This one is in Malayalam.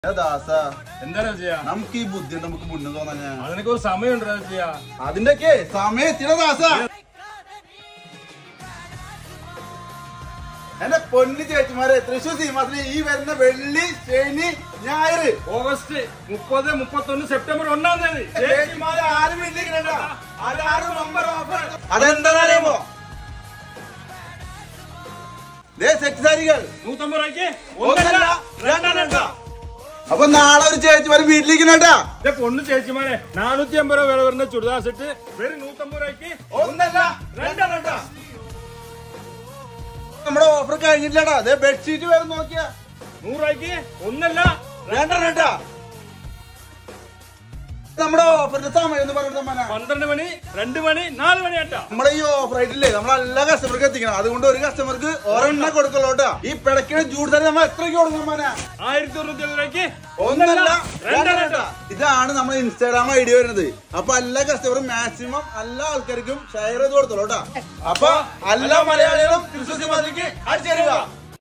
ഏ ദാസ എന്താ ചെയ്യാ നമുക്ക് ഈ ബുദ്ധി നമുക്ക് മുന്നേ തോന്നാ ഞാൻ അതിനൊക്കെ ഒരു സമയമുണ്ട് ചെയ്യാ അതിന്റെയൊക്കെ സമയത്തിന ദാസ എന്റെ പൊന്നു ചേച്ചിമാരെ തൃശൂർ സീമാസിന് ഈ വരുന്ന വെള്ളി ശനി ഞായർ ഓഗസ്റ്റ് മുപ്പത് മുപ്പത്തൊന്ന് സെപ്റ്റംബർ ഒന്നാം തീയതി ചേച്ചിമാരെ ആരും വീട്ടിലേക്ക് ആരും നമ്പർ ഓഫർ അതെന്താണെന്നറിയാമോ ദേ സെറ്റ് സാരികൾ നൂറ്റമ്പത് രൂപയ്ക്ക് ഒന്നല്ല രണ്ടെണ്ണ അപ്പൊ നാളെ ഒരു ചേച്ചിമാര് വീട്ടിലേക്ക് കേട്ടാ എന്റെ പൊണ്ണു ചേച്ചിമാരെ നാനൂറ്റി അമ്പത് രൂപ വില വരുന്ന ചുരിദാർ സെറ്റ് വെറും നൂറ്റമ്പത് രൂപയ്ക്ക് ഒന്നല്ല രണ്ടെണ്ണ നമ്മുടെ ഓഫർ കഴിഞ്ഞില്ലടാ അതെ ബെഡ്ഷീറ്റ് വരെ നോക്കിയാ നൂറ് രൂപയ്ക്ക് ഒന്നല്ല രണ്ടെണ്ണ നമ്മുടെ ഓഫറിന്റെ സമയം എന്ന് പറയുന്നത് മന പന്ത്രണ്ട് മണി രണ്ട് മണി നാല് മണി ആട്ടാ നമ്മുടെ ഈ ഓഫർ ആയിട്ടില്ലേ നമ്മൾ എല്ലാ കസ്റ്റമർക്ക് എത്തിക്കണം അതുകൊണ്ട് ഒരു കസ്റ്റമർക്ക് ഒരെണ്ണം കൊടുക്കല്ലോ കേട്ടാ ഈ പിടക്കിന് ജൂഡ് തന്നെ നമ്മൾ എത്രയ്ക്ക് കൊടുക്കണം മന ആയിരത്തി തൊണ്ണൂറ്റി ഏഴ് രൂപയ്ക്ക് ഒന്നല്ല രണ്ടെണ്ണം രണ്ടെണ്ണ ഇതാണ് നമ്മുടെ ഇൻസ്റ്റാഗ്രാം ഐഡിയ വരുന്നത് അപ്പൊ എല്ലാ കസ്റ്റമറും മാക്സിമം എല്ലാ ആൾക്കാർക്കും ഷെയർ ചെയ്ത് കൊടുത്തോളൂ കേട്ടാ അപ്പൊ എല്ലാ മലയാളികളും തൃശ്ശൂർ സിനിമയിലേക്ക് അടിച്ചേരുക